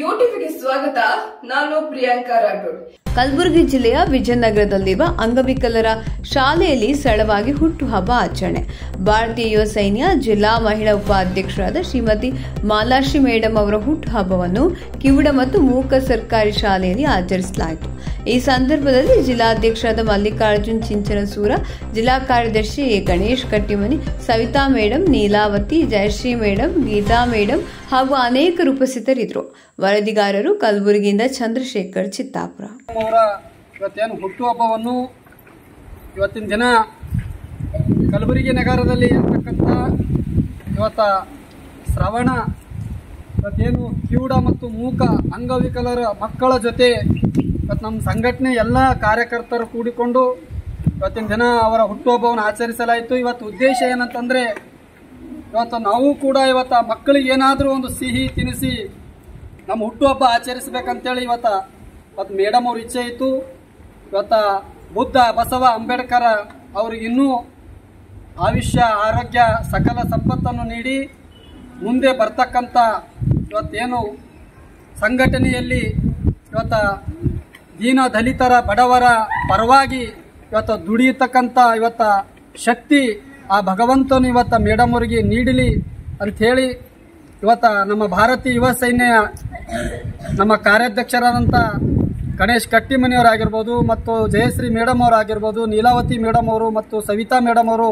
ಯೂಟ್ಯೂಬ್ಗೆ ಸ್ವಾಗತ ನಾನು ಪ್ರಿಯಾಂಕಾ ರಾಠೋಡ್ ಕಲಬುರಗಿ ಜಿಲ್ಲೆಯ ವಿಜಯನಗರದಲ್ಲಿರುವ ಅಂಗವಿಕಲರ ಶಾಲೆಯಲ್ಲಿ ಸರಳವಾಗಿ ಹುಟ್ಟುಹಬ್ಬ ಆಚರಣೆ ಭಾರತೀಯ ಯುವ ಸೈನ್ಯ ಜಿಲ್ಲಾ ಮಹಿಳಾ ಉಪಾಧ್ಯಕ್ಷರಾದ ಶ್ರೀಮತಿ ಮಾಲಾಶ್ರೀ ಮೇಡಮ್ ಅವರ ಹುಟ್ಟುಹಬ್ಬವನ್ನು ಕಿವುಡ ಮತ್ತು ಮೂಕ ಸರ್ಕಾರಿ ಶಾಲೆಯಲ್ಲಿ ಆಚರಿಸಲಾಯಿತು ಈ ಸಂದರ್ಭದಲ್ಲಿ ಜಿಲ್ಲಾಧ್ಯಕ್ಷರಾದ ಮಲ್ಲಿಕಾರ್ಜುನ್ ಚಿಂಚನಸೂರ ಜಿಲ್ಲಾ ಕಾರ್ಯದರ್ಶಿ A. Ganesh Kattimani Savita madam Neelavathi Jayashree madam Geeta madam ಹಾಗೂ ಅನೇಕರು ಉಪಸ್ಥಿತರಿದ್ದರು ವರದಿಗಾರರು ಕಲಬುರಗಿಯಿಂದ ಚಂದ್ರಶೇಖರ್ ಚಿತ್ತಾಪುರ ಅವರ ಇವತ್ತೇನು ಹುಟ್ಟುಹಬ್ಬವನ್ನು ಇವತ್ತಿನ ದಿನ ಕಲಬುರಗಿ ನಗರದಲ್ಲಿ ಇರ್ತಕ್ಕಂಥ ಇವತ್ತ ಶ್ರವಣ ಇವತ್ತೇನು ಕಿವುಡ ಮತ್ತು ಮೂಕ ಅಂಗವಿಕಲರ ಮಕ್ಕಳ ಜೊತೆ ಇವತ್ತು ನಮ್ಮ ಸಂಘಟನೆ ಎಲ್ಲ ಕಾರ್ಯಕರ್ತರು ಕೂಡಿಕೊಂಡು ಇವತ್ತಿನ ದಿನ ಅವರ ಹುಟ್ಟುಹಬ್ಬವನ್ನು ಆಚರಿಸಲಾಯಿತು ಇವತ್ತು ಉದ್ದೇಶ ಏನಂತಂದರೆ ಇವತ್ತು ನಾವು ಕೂಡ ಇವತ್ತು ಆ ಮಕ್ಕಳಿಗೆ ಏನಾದರೂ ಒಂದು ಸಿಹಿ ತಿನಿಸಿ ನಮ್ಮ ಹುಟ್ಟುಹಬ್ಬ ಆಚರಿಸ್ಬೇಕಂತೇಳಿ ಇವತ್ತ ಇವತ್ತು ಮೇಡಮ್ ಅವ್ರ ಇಚ್ಛೆ ಇತ್ತು ಇವತ್ತ ಬುದ್ಧ ಬಸವ ಅಂಬೇಡ್ಕರ್ ಅವ್ರಿಗೆ ಇನ್ನೂ ಆಯುಷ್ಯ ಆರೋಗ್ಯ ಸಕಲ ಸಂಪತ್ತನ್ನು ನೀಡಿ ಮುಂದೆ ಬರ್ತಕ್ಕಂಥ ಇವತ್ತೇನು ಸಂಘಟನೆಯಲ್ಲಿ ಇವತ್ತ ದೀನ ದಲಿತರ ಬಡವರ ಪರವಾಗಿ ಇವತ್ತು ದುಡಿಯತಕ್ಕಂಥ ಇವತ್ತ ಶಕ್ತಿ ಆ ಭಗವಂತನು ಇವತ್ತ ಮೇಡಮ್ ಅವರಿಗೆ ನೀಡಲಿ ಅಂಥೇಳಿ ಇವತ್ತ ನಮ್ಮ ಭಾರತೀಯ ಯುವ ಸೈನ್ಯ ನಮ್ಮ ಕಾರ್ಯಾಧ್ಯಕ್ಷರಾದಂಥ ಗಣೇಶ್ ಕಟ್ಟಿಮನಿಯವರಾಗಿರ್ಬೋದು ಮತ್ತು ಜಯಶ್ರೀ ಮೇಡಮ್ ಅವರಾಗಿರ್ಬೋದು ನೀಲಾವತಿ ಮೇಡಮ್ ಅವರು ಮತ್ತು ಸವಿತಾ ಮೇಡಮ್ ಅವರು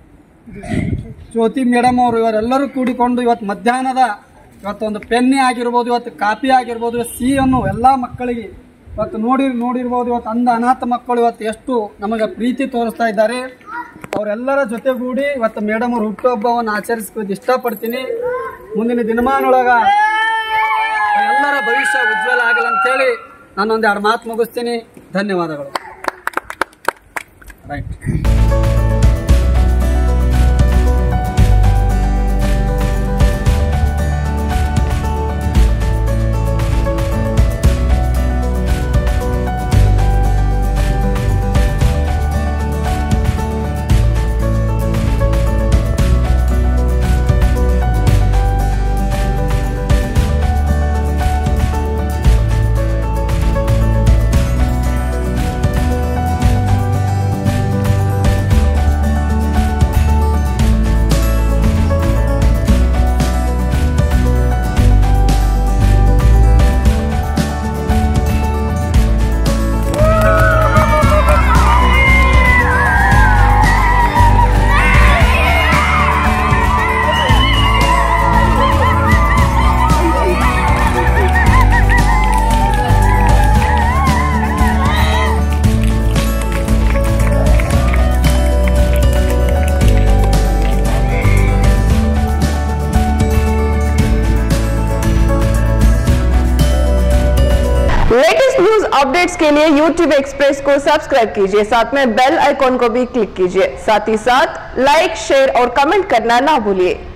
ಜ್ಯೋತಿ ಮೇಡಮ್ ಅವರು ಇವರೆಲ್ಲರೂ ಕೂಡಿಕೊಂಡು ಇವತ್ತು ಮಧ್ಯಾಹ್ನದ ಇವತ್ತು ಒಂದು ಪೆನ್ನೆ ಆಗಿರ್ಬೋದು ಇವತ್ತು ಕಾಪಿ ಆಗಿರ್ಬೋದು ಇವತ್ತು ಸಿಹಿಯನ್ನು ಎಲ್ಲ ಮಕ್ಕಳಿಗೆ ಇವತ್ತು ನೋಡಿ ನೋಡಿರ್ಬೋದು ಇವತ್ತು ಅಂಧ ಅನಾಥ ಮಕ್ಕಳು ಇವತ್ತು ಎಷ್ಟು ನಮಗೆ ಪ್ರೀತಿ ತೋರಿಸ್ತಾ ಇದ್ದಾರೆ ಅವರೆಲ್ಲರ ಜೊತೆಗೂಡಿ ಇವತ್ತು ಮೇಡಮ್ ಅವ್ರ ಹುಟ್ಟುಹಬ್ಬವನ್ನು ಆಚರಿಸ್ಕೋದು ಇಷ್ಟಪಡ್ತೀನಿ ಮುಂದಿನ ದಿನಮಾನೊಳಗ ಎಲ್ಲರ ಭವಿಷ್ಯ ಉಜ್ವಲ ಆಗಲ್ಲ ಅಂತೇಳಿ ನಾನೊಂದು ಎರಡು ಮಾತು ಮುಗಿಸ್ತೀನಿ ಧನ್ಯವಾದಗಳು ರೈಟ್ लेटेस्ट न्यूज अपडेट्स के लिए YouTube एक्सप्रेस को सब्सक्राइब कीजिए साथ में बेल आइकॉन को भी क्लिक कीजिए साथ ही साथ लाइक शेयर और कमेंट करना ना भूलिए